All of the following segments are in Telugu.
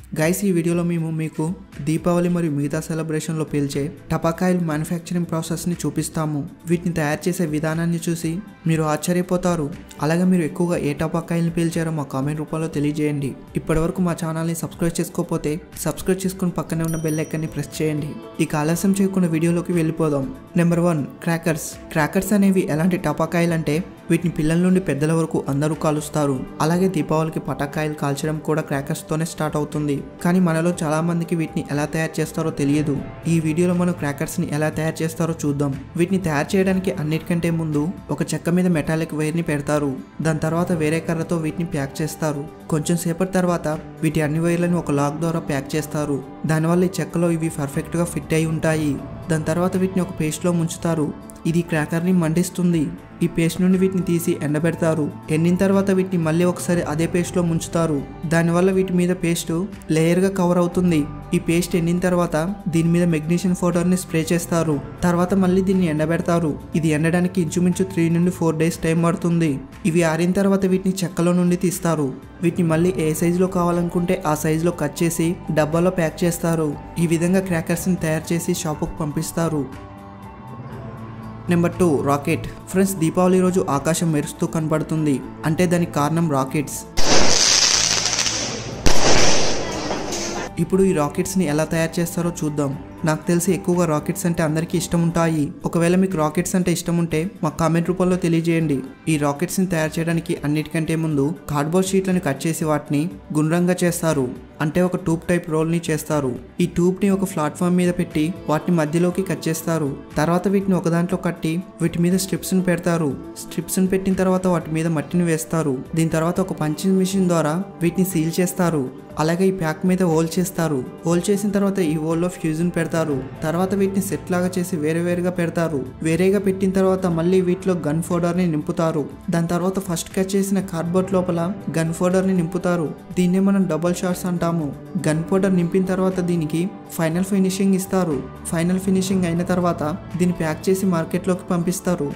గైస్ ఈ వీడియోలో మేము మీకు దీపావళి మరియు మిగతా సెలబ్రేషన్లో పేల్చే టపాకాయలు మ్యానుఫ్యాక్చరింగ్ ప్రాసెస్ని చూపిస్తాము వీటిని తయారు చేసే విధానాన్ని చూసి మీరు ఆశ్చర్యపోతారు అలాగే మీరు ఎక్కువగా ఏ టపాకాయలను పేల్చారో మా కామెంట్ రూపంలో తెలియజేయండి ఇప్పటివరకు మా ఛానల్ని సబ్స్క్రైబ్ చేసుకోకపోతే సబ్స్క్రైబ్ చేసుకుని పక్కనే ఉన్న బెల్ ఐకాన్ని ప్రెస్ చేయండి ఇక ఆలస్యం చేయకుండా వీడియోలోకి వెళ్ళిపోదాం నెంబర్ వన్ క్రాకర్స్ క్రాకర్స్ అనేవి ఎలాంటి టపాకాయలు అంటే వీటిని పిల్లల నుండి పెద్దల వరకు అందరూ కాలుస్తారు అలాగే దీపావళికి పటాకాయలు కాల్చడం కూడా క్రాకర్స్ తోనే స్టార్ట్ అవుతుంది కానీ మనలో చాలా మందికి వీటిని ఎలా తయారు చేస్తారో తెలియదు ఈ వీడియోలో మనం క్రాకర్స్ ని ఎలా తయారు చేస్తారో చూద్దాం వీటిని తయారు చేయడానికి అన్నిటికంటే ముందు ఒక చెక్క మీద మెటాలిక్ వైర్ ని పెడతారు దాని తర్వాత వేరే కర్రతో వీటిని ప్యాక్ చేస్తారు కొంచెం సేపటి తర్వాత వీటి అన్ని వైర్లను ఒక లాక్ ద్వారా ప్యాక్ చేస్తారు దానివల్ల ఈ చెక్కలో ఇవి పర్ఫెక్ట్ గా ఫిట్ అయి ఉంటాయి దాని తర్వాత వీటిని ఒక పేస్ట్లో ముంచుతారు ఇది క్రాకర్ని మండిస్తుంది ఈ పేస్ట్ నుండి వీటిని తీసి ఎండబెడతారు ఎండిన తర్వాత వీటిని మళ్ళీ ఒకసారి అదే పేస్ట్లో ముంచుతారు దానివల్ల వీటి మీద పేస్ట్ లేయర్గా కవర్ అవుతుంది ఈ పేస్ట్ ఎండిన తర్వాత దీని మీద మెగ్నీషియం పౌడర్ని స్ప్రే చేస్తారు తర్వాత మళ్ళీ దీన్ని ఎండబెడతారు ఇది ఎండడానికి ఇంచుమించు త్రీ నుండి ఫోర్ డేస్ టైం పడుతుంది ఇవి ఆరిన తర్వాత వీటిని చెక్కలో నుండి తీస్తారు వీటిని మళ్ళీ ఏ సైజులో కావాలనుకుంటే ఆ సైజులో కట్ చేసి డబ్బాలో ప్యాక్ చేస్తారు ఈ విధంగా క్రాకర్స్ని తయారు చేసి షాపుకు పంపిస్తారు number two rocket friends Deepavali రోజు ఆకాశం మెరుస్తూ కనబడుతుంది అంటే దానికి కారణం రాకెట్స్ ఇప్పుడు ఈ రాకెట్స్ని ఎలా తయారు చేస్తారో చూద్దాం నాకు తెలిసి ఎక్కువగా రాకెట్స్ అంటే అందరికీ ఇష్టం ఉంటాయి ఒకవేళ మీకు రాకెట్స్ అంటే ఇష్టం ఉంటే మా కామెంట్ రూపంలో తెలియజేయండి ఈ రాకెట్స్ని తయారు చేయడానికి అన్నిటికంటే ముందు కార్డ్బోర్డ్ షీట్లను కట్ చేసి వాటిని గుండ్రంగా చేస్తారు అంటే ఒక ట్యూబ్ టైప్ రోల్ని చేస్తారు ఈ ట్యూబ్ని ఒక ప్లాట్ఫామ్ మీద పెట్టి వాటిని మధ్యలోకి కట్ చేస్తారు తర్వాత వీటిని ఒక దాంట్లో కట్టి వీటి మీద స్ట్రిప్స్ని పెడతారు స్ట్రిప్స్ని పెట్టిన తర్వాత వాటి మీద మట్టిని వేస్తారు దీని తర్వాత ఒక పంచింగ్ మిషన్ ద్వారా వీటిని సీల్ చేస్తారు అలాగే ఈ ప్యాక్ మీద హోల్ చేస్తారు హోల్ చేసిన తర్వాత ఈ హోల్లో ఫ్యూజన్ పెడతారు తర్వాత వీటిని సెట్ లాగా చేసి వేరే వేరుగా పెడతారు వేరేగా పెట్టిన తర్వాత మళ్ళీ వీటిలో గన్ ఫోడర్ని నింపుతారు దాని తర్వాత ఫస్ట్ కట్ చేసిన కార్డ్బోర్డ్ లోపల గన్ ఫోడర్ని నింపుతారు దీన్నే మనం డబల్ షాట్స్ అంటాము గన్ పౌడర్ నింపిన తర్వాత దీనికి ఫైనల్ ఫినిషింగ్ ఇస్తారు ఫైనల్ ఫినిషింగ్ అయిన తర్వాత దీన్ని ప్యాక్ చేసి మార్కెట్లోకి పంపిస్తారు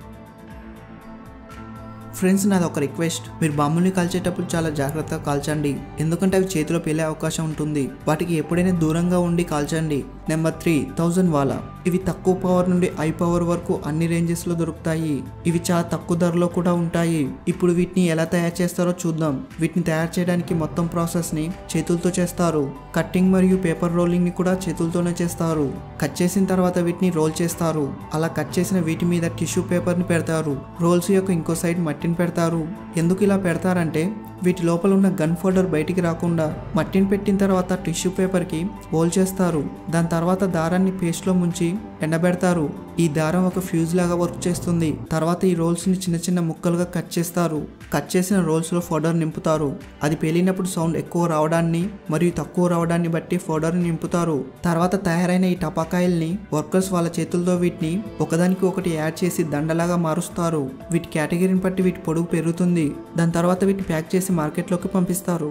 ఫ్రెండ్స్ నాది ఒక రిక్వెస్ట్ మీరు బాంబుల్ని కాల్చేటప్పుడు చాలా జాగ్రత్తగా కాల్చండి ఎందుకంటే అవి చేతిలో పేలే అవకాశం ఉంటుంది వాటికి ఎప్పుడైనా దూరంగా ఉండి కాల్చండి నెంబర్ త్రీ థౌజండ్ వాలా ఇవి తక్కువ పవర్ నుండి హై పవర్ వరకు అన్ని రేంజెస్లో దొరుకుతాయి ఇవి చాలా తక్కువ ధరలో కూడా ఉంటాయి ఇప్పుడు వీటిని ఎలా తయారు చేస్తారో చూద్దాం వీటిని తయారు చేయడానికి మొత్తం ప్రాసెస్ని చేతులతో చేస్తారు కట్టింగ్ మరియు పేపర్ రోలింగ్ని కూడా చేతులతోనే చేస్తారు కట్ చేసిన తర్వాత వీటిని రోల్ చేస్తారు అలా కట్ చేసిన వీటి మీద టిష్యూ పేపర్ని పెడతారు రోల్స్ యొక్క ఇంకో సైడ్ మట్టిని పెడతారు ఎందుకు ఇలా పెడతారంటే వీటి లోపల ఉన్న గన్ ఫోల్డర్ బయటికి రాకుండా మట్టిని పెట్టిన తర్వాత టిష్యూ పేపర్కి హోల్ చేస్తారు దాని తర్వాత దారాన్ని పేస్ట్లో ముంచి ఎండబెడతారు ఈ దారం ఒక ఫ్యూజ్ లాగా వర్క్ చేస్తుంది తర్వాత ఈ రోల్స్ని చిన్న చిన్న ముక్కలుగా కట్ చేస్తారు కట్ చేసిన రోల్స్లో ఫోడర్ నింపుతారు అది పేలినప్పుడు సౌండ్ ఎక్కువ రావడాన్ని మరియు తక్కువ రావడాన్ని బట్టి ఫోడర్ని నింపుతారు తర్వాత తయారైన ఈ టపాకాయల్ని వర్కర్స్ వాళ్ళ చేతులతో వీటిని ఒకదానికి ఒకటి యాడ్ చేసి దండలాగా మారుస్తారు వీటి కేటగిరీని బట్టి వీటి పొడుగు పెరుగుతుంది దాని తర్వాత వీటిని ప్యాక్ చేసి మార్కెట్లోకి పంపిస్తారు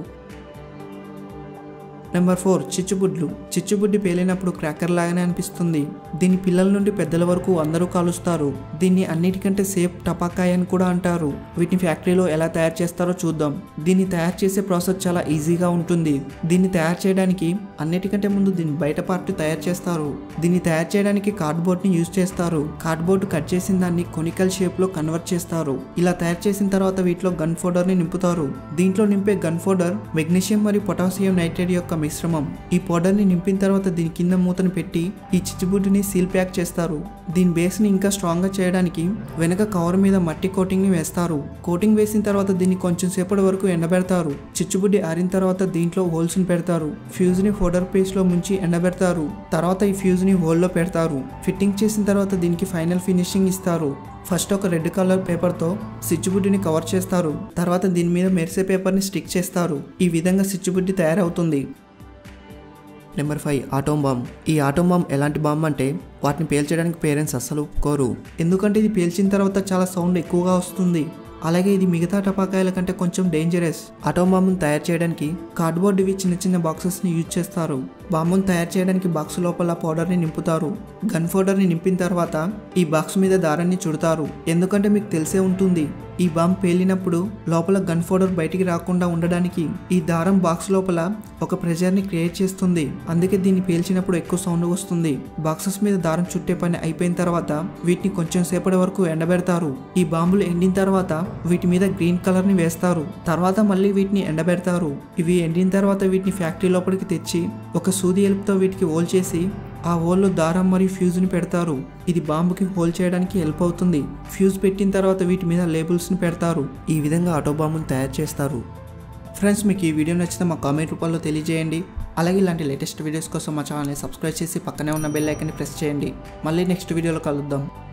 నెంబర్ ఫోర్ చిచ్చుబుడ్లు చిచ్చుబుడ్డి పేలినప్పుడు క్రాకర్ లాగానే అనిపిస్తుంది దీన్ని పిల్లల నుండి పెద్దల వరకు అందరూ కాలుస్తారు దీన్ని అన్నిటికంటే సేఫ్ టపాకాయ అని కూడా అంటారు వీటిని ఫ్యాక్టరీలో ఎలా తయారు చేస్తారో చూద్దాం దీన్ని తయారు చేసే ప్రాసెస్ చాలా ఈజీగా ఉంటుంది దీన్ని తయారు చేయడానికి అన్నిటికంటే ముందు దీని బయట పార్ట్ తయారు చేస్తారు దీన్ని తయారు చేయడానికి కార్డ్బోర్డ్ ని యూజ్ చేస్తారు కార్డ్బోర్డ్ కట్ చేసిన దాన్ని కొనికల్ షేప్ లో కన్వర్ట్ చేస్తారు ఇలా తయారు చేసిన తర్వాత వీటిలో గన్ ఫోడర్ ని నింపుతారు దీంట్లో నింపే గన్ ఫోడర్ మెగ్నీషియం మరియు పొటాషియం నైట్రేట్ యొక్క మిశ్రమం ఈ పౌడర్ ని నింపిన తర్వాత దీని కింద మూతను పెట్టి ఈ చిచ్చుబుడ్డిని సీల్ ప్యాక్ చేస్తారు దీని బేస్ ని ఇంకా స్ట్రాంగ్ గా చేయడానికి వెనక కవర్ మీద మట్టి కోటింగ్ ని వేస్తారు కోటింగ్ వేసిన తర్వాత దీన్ని కొంచెం సేపటి వరకు ఎండబెడతారు చిచ్చుబుడ్డి ఆరిన తర్వాత దీంట్లో హోల్స్ ని పెడతారు ఫ్యూజ్ ని ఫోడర్ పేస్ట్ లో ముంచి ఎండబెడతారు తర్వాత ఈ ఫ్యూజ్ ని హోల్ లో పెడతారు ఫిట్టింగ్ చేసిన తర్వాత దీనికి ఫైనల్ ఫినిషింగ్ ఇస్తారు ఫస్ట్ ఒక రెడ్ కలర్ పేపర్తో సిచ్చుబుడ్డిని కవర్ చేస్తారు తర్వాత దీని మీద మెరిసే పేపర్ని స్టిక్ చేస్తారు ఈ విధంగా సిచ్చుబుడ్డి తయారవుతుంది నెంబర్ ఫైవ్ ఆటోమ్ బాంబ్ ఈ ఆటోమ్ బాంబ్ ఎలాంటి బాంబ్ అంటే వాటిని పేల్చడానికి పేరెంట్స్ అస్సలు ఒప్పుకోరు ఎందుకంటే ఇది పేల్చిన తర్వాత చాలా సౌండ్ ఎక్కువగా వస్తుంది అలాగే ఇది మిగతా టపాకాయల కంటే కొంచెం డేంజరస్ ఆటోమ్ బాంబును తయారు చేయడానికి కార్డ్బోర్డ్ ఇవి చిన్న చిన్న బాక్సెస్ని యూజ్ చేస్తారు బాంబును తయారు చేయడానికి బాక్స్ లోపల పౌడర్ని నింపుతారు గన్ పౌడర్ని నింపిన తర్వాత ఈ బాక్స్ మీద దారాన్ని చుడతారు ఎందుకంటే మీకు తెలిసే ఉంటుంది ఈ బాంబ్ పేలినప్పుడు లోపల గన్ పౌడర్ బయటికి రాకుండా ఉండడానికి ఈ దారం బాక్స్ లోపల ఒక ప్రెషర్ని క్రియేట్ చేస్తుంది అందుకే దీన్ని పేల్చినప్పుడు ఎక్కువ సౌండ్ వస్తుంది బాక్సెస్ మీద దారం చుట్టే పని అయిపోయిన తర్వాత వీటిని కొంచెం సేపటి వరకు ఎండబెడతారు ఈ బాంబులు ఎండిన తర్వాత వీటి మీద గ్రీన్ కలర్ ని వేస్తారు తర్వాత మళ్ళీ వీటిని ఎండబెడతారు ఇవి ఎండిన తర్వాత వీటిని ఫ్యాక్టరీ లోపలికి తెచ్చి ఒక సూది ఎలుపుతో వీటికి హోల్ చేసి ఆ హోల్లో దారం మరియు ఫ్యూజ్ని పెడతారు ఇది బాంబుకి హోల్ చేయడానికి హెల్ప్ అవుతుంది ఫ్యూజ్ పెట్టిన తర్వాత వీటి మీద లేబుల్స్ని పెడతారు ఈ విధంగా ఆటో బాంబును తయారు చేస్తారు ఫ్రెండ్స్ మీకు ఈ వీడియో నచ్చితే మా కామెంట్ రూపంలో తెలియజేయండి అలాగే ఇలాంటి లేటెస్ట్ వీడియోస్ కోసం మా ఛానల్ని సబ్స్క్రైబ్ చేసి పక్కనే ఉన్న బెల్ ఐకన్ని ప్రెస్ చేయండి మళ్ళీ నెక్స్ట్ వీడియోలో కలుద్దాం